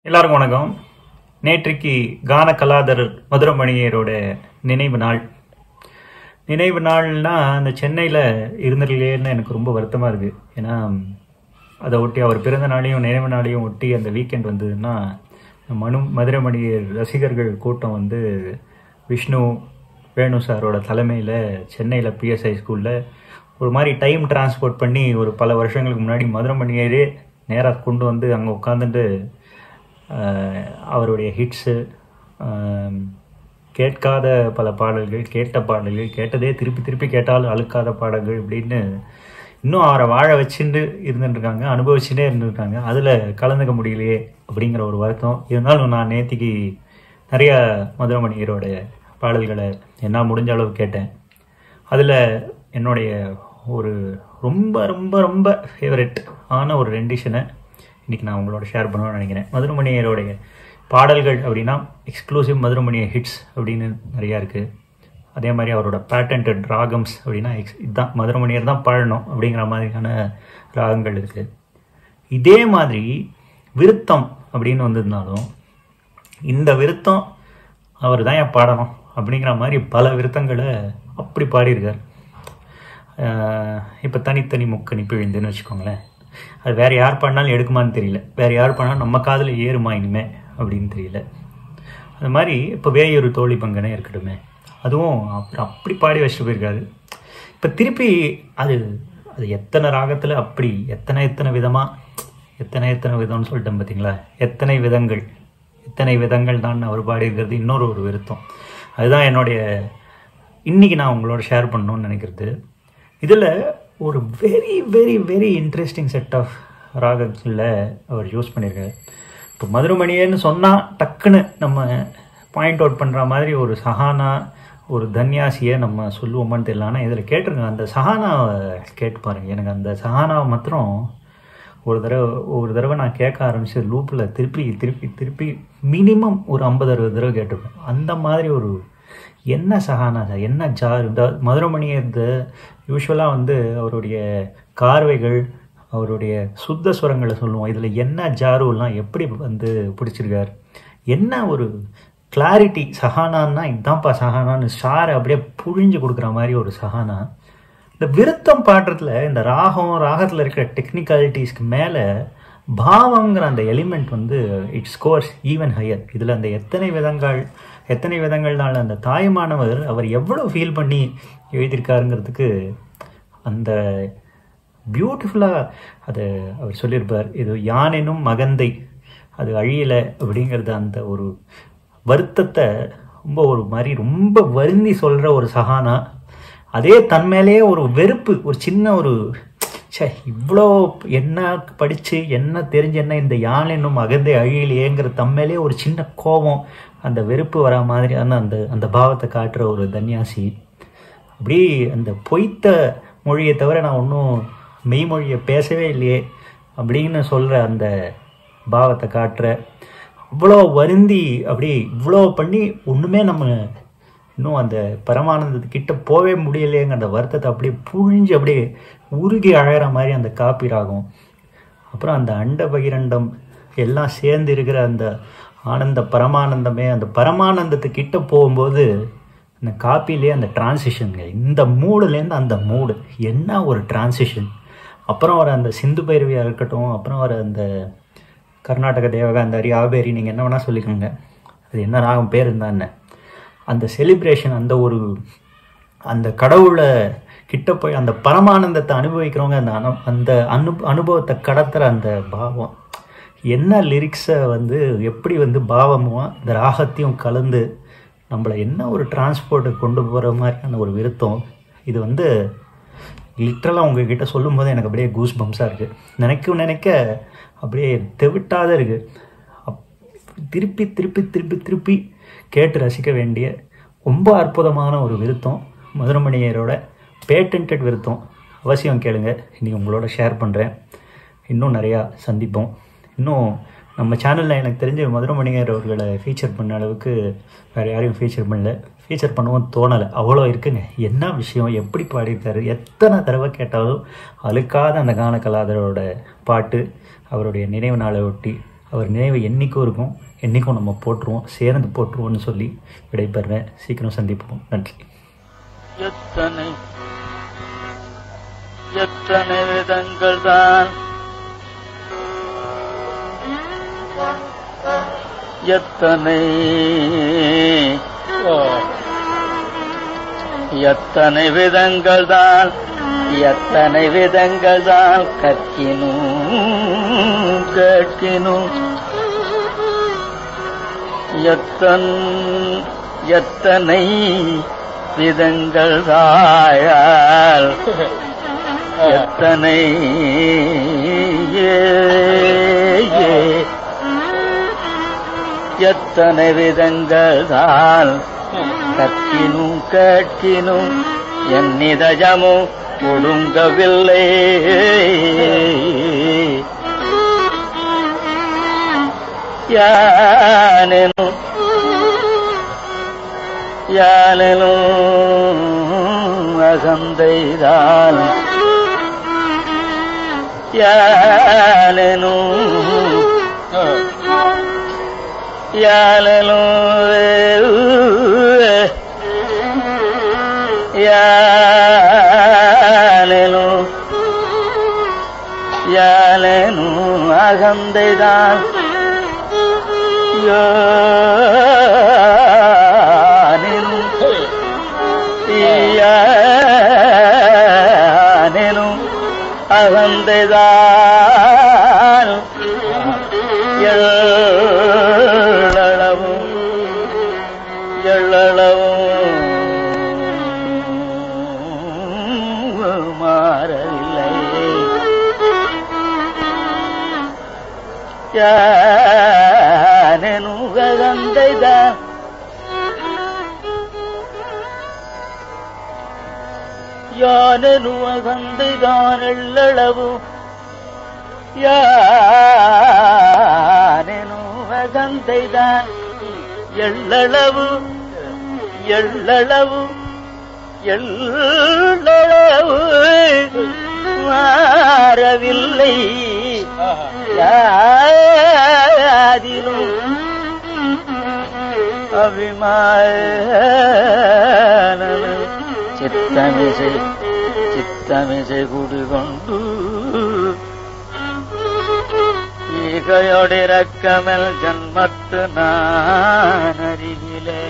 எல்லாருக்கும் வணக்கம் நேற்றைக்கு கான கலாதரர் மதுரமணியரோட நினைவு நாள் நினைவு நாள்னா அந்த சென்னையில் இருந்திருக்கலையேன்னு எனக்கு ரொம்ப வருத்தமாக இருக்குது ஏன்னா அதை ஒட்டி அவர் பிறந்த நாளையும் நினைவு நாளையும் ஒட்டி அந்த வீக்கெண்ட் வந்ததுன்னா மனு மதுரமணியர் ரசிகர்கள் கூட்டம் வந்து விஷ்ணு வேணு சாரோட தலைமையில் சென்னையில் பிஎஸ்ஐ ஸ்கூலில் ஒரு மாதிரி டைம் டிரான்ஸ்போர்ட் பண்ணி ஒரு பல வருஷங்களுக்கு முன்னாடி மதுரமணியரே நேராக கொண்டு வந்து அங்கே உட்காந்துட்டு ஆஹ் அவருடைய ஹிட்ஸு கேட்காத பல பாடல்கள் கேட்ட பாடல்கள் கேட்டதே திருப்பி திருப்பி கேட்டாலும் அழுக்காத பாடல்கள் இப்படின்னு இன்னும் அவரை வாழ வச்சுட்டு இருந்துட்டுருக்காங்க அனுபவிச்சுட்டே இருந்திருக்காங்க அதில் கலந்துக்க முடியலையே அப்படிங்கிற ஒரு வருத்தம் இருந்தாலும் நான் நேத்திக்கு நிறைய மதுரமணியரோட பாடல்களை என்ன முடிஞ்ச அளவு கேட்டேன் அதில் என்னுடைய ஒரு ரொம்ப ரொம்ப ரொம்ப ஃபேவரட் ஆன ஒரு ரெண்டிஷனை இன்றைக்கி நான் உங்களோட ஷேர் பண்ணணும்னு நினைக்கிறேன் மதுரமணியருடைய பாடல்கள் அப்படின்னா எக்ஸ்க்ளூசிவ் மதுரமணிய ஹிட்ஸ் அப்படின்னு நிறையா இருக்குது அதே மாதிரி அவரோட பேட்டன்ட் ராகம்ஸ் அப்படின்னா எக்ஸ் இதுதான் மதுரமணியர் தான் பாடணும் அப்படிங்கிற மாதிரியான ராகங்கள் இருக்குது இதே மாதிரி விருத்தம் அப்படின்னு வந்திருந்தாலும் இந்த விருத்தம் அவர் தான் ஏன் பாடணும் அப்படிங்கிற மாதிரி பல விருத்தங்களை அப்படி பாடியிருக்கார் இப்போ தனித்தனி முக்கணி பிழிந்துன்னு வச்சுக்கோங்களேன் அது வேறு யார் பண்ணாலும் எடுக்குமான்னு தெரியல வேறு யார் பண்ணாலும் நம்ம காதில் ஏறுமா இனிமே அப்படின்னு தெரியல அது மாதிரி இப்போ வேயொரு தோழி பங்கனே இருக்கட்டுமே அதுவும் அப்புறம் அப்படி பாடி வச்சுட்டு போயிருக்காரு இப்போ திருப்பி அது அது எத்தனை ராகத்தில் அப்படி எத்தனை எத்தனை விதமாக எத்தனை எத்தனை விதம்னு சொல்லிட்டேன் பார்த்தீங்களா எத்தனை விதங்கள் எத்தனை விதங்கள் தான் அவர் பாடியிருக்கிறது இன்னொரு ஒரு விருத்தம் அதுதான் என்னுடைய இன்றைக்கி நான் உங்களோட ஷேர் பண்ணணும்னு நினைக்கிறது இதில் ஒரு very very very interesting set of ராகத்தில் அவர் யூஸ் பண்ணியிருக்காரு இப்போ மதுரமணியன்னு சொன்னால் டக்குன்னு நம்ம பாயிண்ட் அவுட் பண்ணுற மாதிரி ஒரு சஹானா ஒரு தன்யாசியை நம்ம சொல்லுவோமான்னு தெரியல ஆனால் இதில் கேட்டிருங்க அந்த சஹானாவை கேட்டு பாருங்க எனக்கு அந்த சஹானாவை மாத்திரம் ஒரு தடவை ஒரு தடவை நான் கேட்க ஆரம்பிச்சு லூப்பில் திருப்பி திருப்பி திருப்பி மினிமம் ஒரு ஐம்பது அறுபது தடவை கேட்டிருப்பேன் அந்த மாதிரி ஒரு என்ன சஹானா சார் என்ன ஜார் இந்த மதுரமணியது யூஸ்வலாக வந்து அவருடைய கார்வைகள் அவருடைய சுத்த சுரங்களை சொல்லுவோம் இதில் என்ன ஜாருலாம் எப்படி வந்து பிடிச்சிருக்கார் என்ன ஒரு கிளாரிட்டி சஹானான்னா இதான்ப்பா சஹானான்னு ஷாரை அப்படியே புழிஞ்சு கொடுக்குற மாதிரி ஒரு சஹானா இந்த விருத்தம் பாடுறதுல இந்த ராகம் ராகத்தில் இருக்கிற டெக்னிக்காலிட்டிஸ்க்கு மேலே பாவங்கிற அந்த எலிமெண்ட் வந்து இட்ஸ் ஸ்கோர்ஸ் ஈவன் ஹையர் இதில் அந்த எத்தனை விதங்கள் எத்தனை விதங்கள்னால அந்த தாயமானவர் அவர் எவ்வளோ ஃபீல் பண்ணி எழுதியிருக்காருங்கிறதுக்கு அந்த பியூட்டிஃபுல்லாக அதை அவர் சொல்லியிருப்பார் இது யானெனும் மகந்தை அது அழியலை அப்படிங்கிறது அந்த ஒரு வருத்தத்தை ரொம்ப ஒரு மாதிரி ரொம்ப வருந்தி சொல்கிற ஒரு சகானா அதே தன் மேலேயே ஒரு வெறுப்பு ஒரு சின்ன ஒரு சே இவ்வளோ என்ன படித்து என்ன தெரிஞ்ச என்ன இந்த யான் என்னும் அகந்தை அழியலையேங்கிற தம்மேலே ஒரு சின்ன கோபம் அந்த வெறுப்பு வர மாதிரியான அந்த அந்த பாவத்தை காட்டுற ஒரு தன்யாசி அப்படி அந்த பொய்த்த மொழியை தவிர நான் ஒன்றும் மெய்மொழியை பேசவே இல்லையே அப்படின்னு சொல்கிற அந்த பாவத்தை காட்டுற அவ்வளோ வருந்தி அப்படி இவ்வளோ பண்ணி ஒன்றுமே நம்ம இன்னும் அந்த பரமானந்தத்துக்கிட்ட போவே முடியலையேங்க அந்த வருத்தத்தை அப்படியே புழிஞ்சு அப்படியே உருகி அழகிற மாதிரி அந்த காப்பி ராகும் அப்புறம் அந்த அண்ட பகிரண்டம் எல்லாம் சேர்ந்து இருக்கிற அந்த ஆனந்த பரமானந்தமே அந்த பரமானந்தத்துக்கிட்ட போகும்போது இந்த காப்பிலே அந்த டிரான்சிஷனுங்க இந்த மூடுலேருந்து அந்த மூடு என்ன ஒரு டிரான்சிஷன் அப்புறம் வர அந்த சிந்து பைரவியாக இருக்கட்டும் அப்புறம் வர அந்த கர்நாடக தேவகாந்தாரி ஆபேரி நீங்கள் என்ன வேணால் சொல்லிக்கோங்க அது என்ன ராகம் பேர் இருந்தா என்ன அந்த செலிப்ரேஷன் அந்த ஒரு அந்த கடவுளை கிட்ட போய் அந்த பரமானந்தத்தை அனுபவிக்கிறவங்க அந்த அனு அந்த அனு அனுபவத்தை கடத்துகிற அந்த பாவம் என்ன லிரிக்ஸை வந்து எப்படி வந்து பாவமும் இந்த ராகத்தையும் கலந்து நம்மளை என்ன ஒரு டிரான்ஸ்போர்ட்டை கொண்டு போகிற மாதிரியான ஒரு விருத்தம் இது வந்து லிட்ரலாக உங்ககிட்ட சொல்லும்போது எனக்கு அப்படியே கூஸ் பம்ஸாக இருக்குது நினைக்க நினைக்க அப்படியே தெவிட்டாத இருக்குது அப் திருப்பி திருப்பி திருப்பி திருப்பி கேட்டு ரசிக்க வேண்டிய ரொம்ப அற்புதமான ஒரு விருத்தம் மதுரமணியரோட பேட்டன்ட் விருத்தம் அவசியம் கேளுங்க இன்றைக்கி உங்களோட ஷேர் பண்ணுறேன் இன்னும் நிறையா சந்திப்போம் இன்னும் நம்ம சேனலில் எனக்கு தெரிஞ்ச மதுரமணியர் அவர்களை ஃபீச்சர் பண்ண அளவுக்கு வேறு யாரையும் ஃபீச்சர் பண்ணல ஃபீச்சர் பண்ணவும் தோணலை அவ்வளோ இருக்குங்க என்ன விஷயம் எப்படி பாடியிருக்காரு எத்தனை தடவை கேட்டாலும் அழுக்காத அந்த கான கலாதரோட பாட்டு அவருடைய நினைவு நாளை ஒட்டி அவர் நினைவு என்னைக்கும் இருக்கும் என்றைக்கும் நம்ம போட்டுருவோம் சேர்ந்து போட்டுருவோம்னு சொல்லி விடைபெறேன் சீக்கிரம் சந்திப்போம் நன்றி எத்தனை எத்தனை விதங்கள் தான் எத்தனை எத்தனை விதங்கள் தான் எத்தனை விதங்கள் தான் கற்கினும் கேட்கினும் எத்தன் எத்தனை விதங்கள் தாயால் எத்தனை ஏ, ஏ. எத்தனை விதங்கள் தான் கற்கினும் கேட்கினும் என் நிதஜமும் ஒடுங்கவில்லை யானெனும் யானெனும் அகந்தைதான் யானெனும் யானெனு யானெனு அகந்தைதான் யானெனு யானெனு அகந்தைதான் எள்ளளவும் எள்ளளவும் மாறவில்லை யானெனுகந்தைதான் யானெனுகந்தைதான் எள்ளளவு யானெனுகந்தைதான் எள்ளளவு எள்ளளவு எள்ளளவு மாறவில்லை யாதிலும் அபிமான சித்தமிசை சித்தமிசை குடிகொண்டு ஈகையோடிறக்கமல் ஜன்மத்து நான் அருகிலே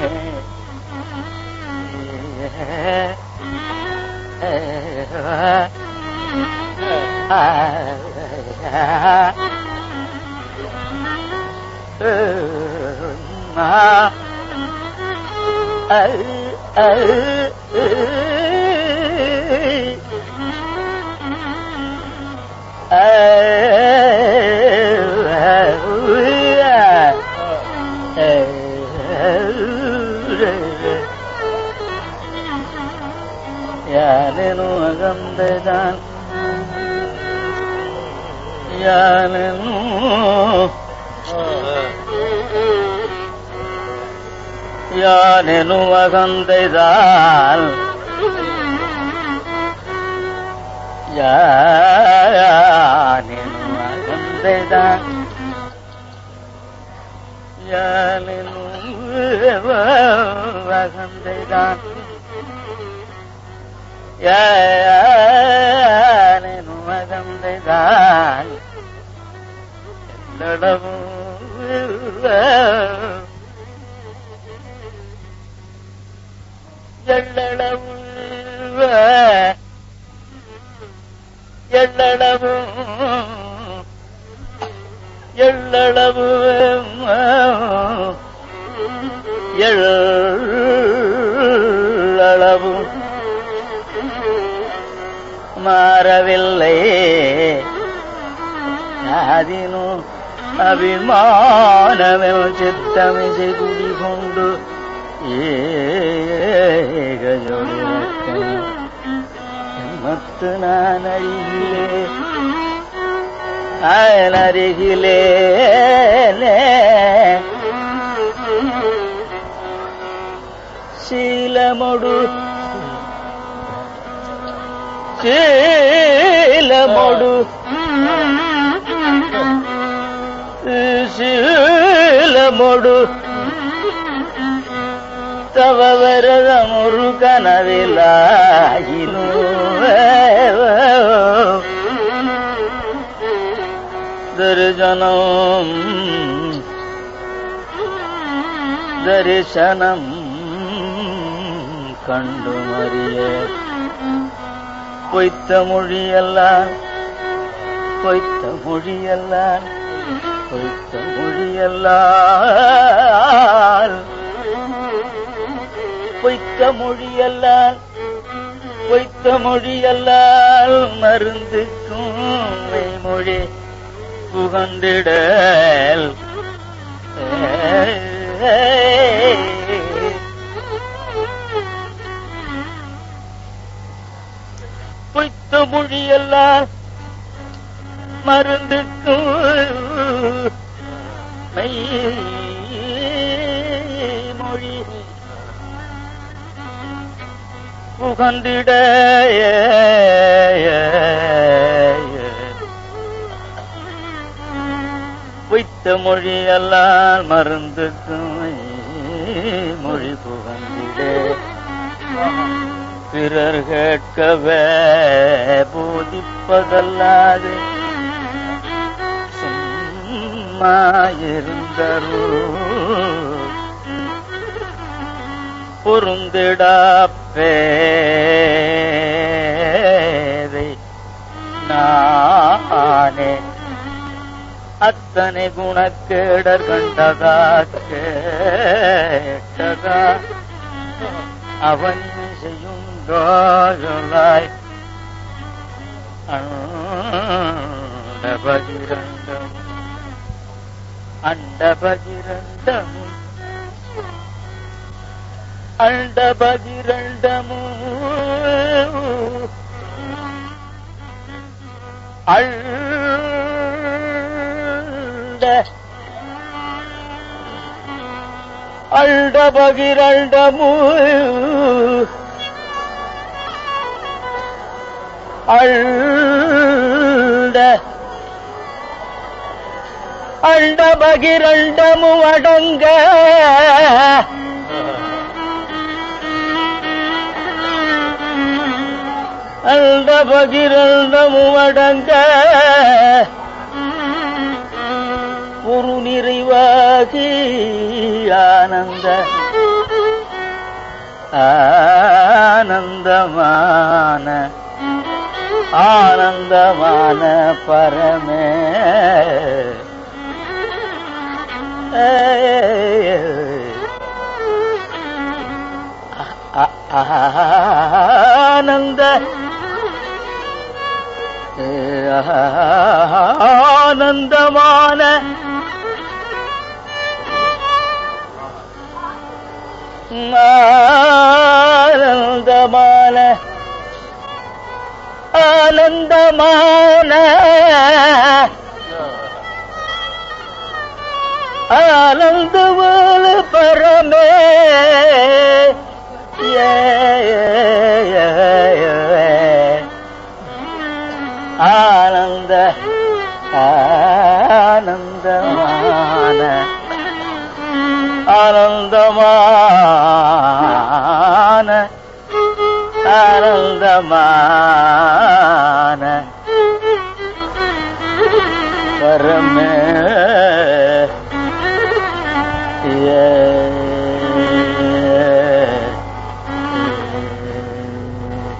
யானெனு அகந்ததான் யானெனு யானெனு அகந்தைதான் யானெனு அகந்தைதான் யானெனு அகந்தைதான் யானெனு அகந்தைதான் எள்ளளவு எள்ளளவு எள்ளளவு எள்ளளவு மாறவில்லை அதினும் அபிமானமெல் சித்தமிசை குடிகொண்டு ஏகஜோடி மத்து நான் அருகிலே அயன் அருகிலே சீலமொடு சீலமொடு ஞானமொடு தவவரத முரு கனவிலாயினு தரிசனம் தரிசனம் கண்டு மறிய பொய்த்த மொழியெல்லாம் பொய்த்த மொழியெல்லாம் பொய்த்த மொழியெல்லாம் பொய்த்த மொழியெல்லாம் பொய்த்த மொழியெல்லாம் மருந்துக்கும் மொழி புகண்டிடல் பொய்த்த மொழியெல்லாம் மருந்துக்கும் மெய் மொழி புகந்திட பொய்த்த மொழியெல்லாம் மருந்துக்கும் மொழி புகந்திட பிறர் கேட்கவே போதிப்பதல்லாது சும்மா இருந்தரு பொருந்திடா பேதை நானே அத்தனை குணக்கேடர் கண்டதா கேட்டதா அவன் செய்யும் காதலாய் அண்டபகிரண்டம் அண்டபகிரண்டமும் அண்டபகிரண்டமு அண்ட அண்டபகிரண்டமு அண்ட அண்டபகிரண்டமு அடங்க அண்ட பகிரண்டமு அடங்க ஒரு நிறைவாகி ஆனந்த ஆனந்தமான ஆனந்தமான பரமே ஆனந்த ஆனந்தமான ஆனந்தமான ஆனந்தமான ஆனந்தமான பரமே ஏ, ஏ, ஏ, ஏ. ஆனந்த ஆனந்தமான ஆனந்தமான ஆனந்தமான பரமே ஏ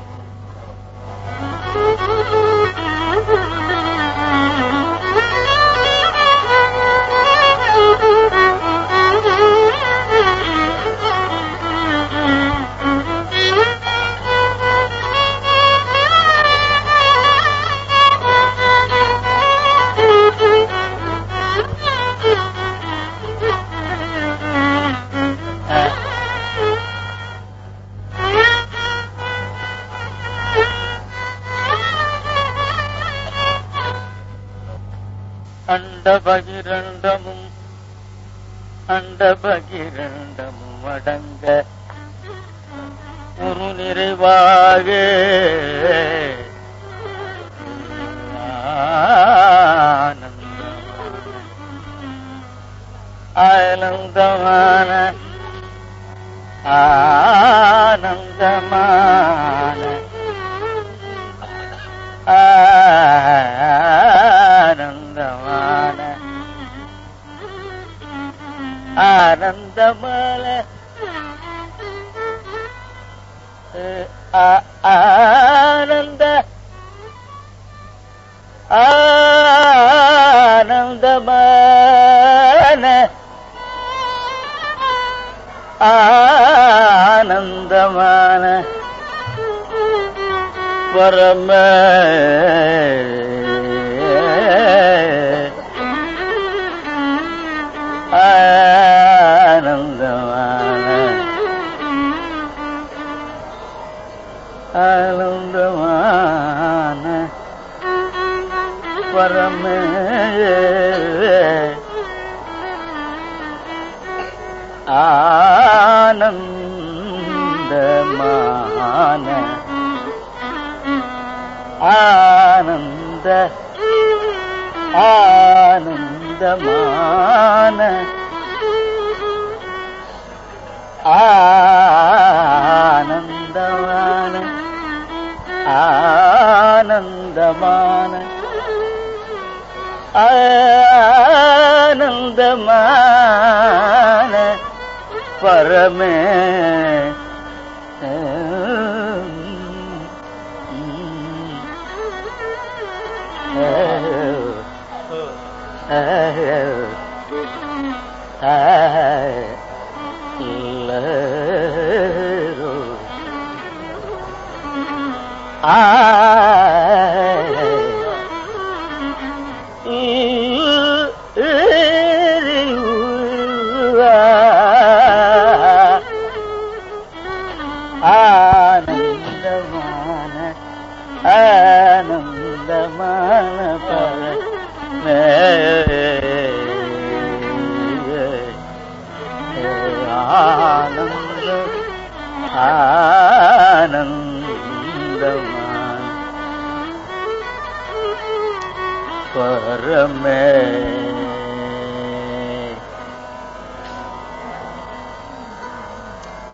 அண்டபகிரண்டமும் அண்டபகிரண்டமும் அடங்க ஒரு நிறைவாக ஆனந்தமான ஆனந்தமான ஆனந்தமான ஆனந்தமான ஆ- ஆனந்த ஆனந்தமான ஆனந்தமான பரம ஆனந்தமான ஆனந்தமான பரம ஆனந்தமான ஆனந்த ஆனந்தமான ஆனந்தமான ஆனந்தமான ஆனந்தமான பரமே ஆனந்தமான ஆனந்தமான பர ஆனந்த ஆனந்தமான பரமே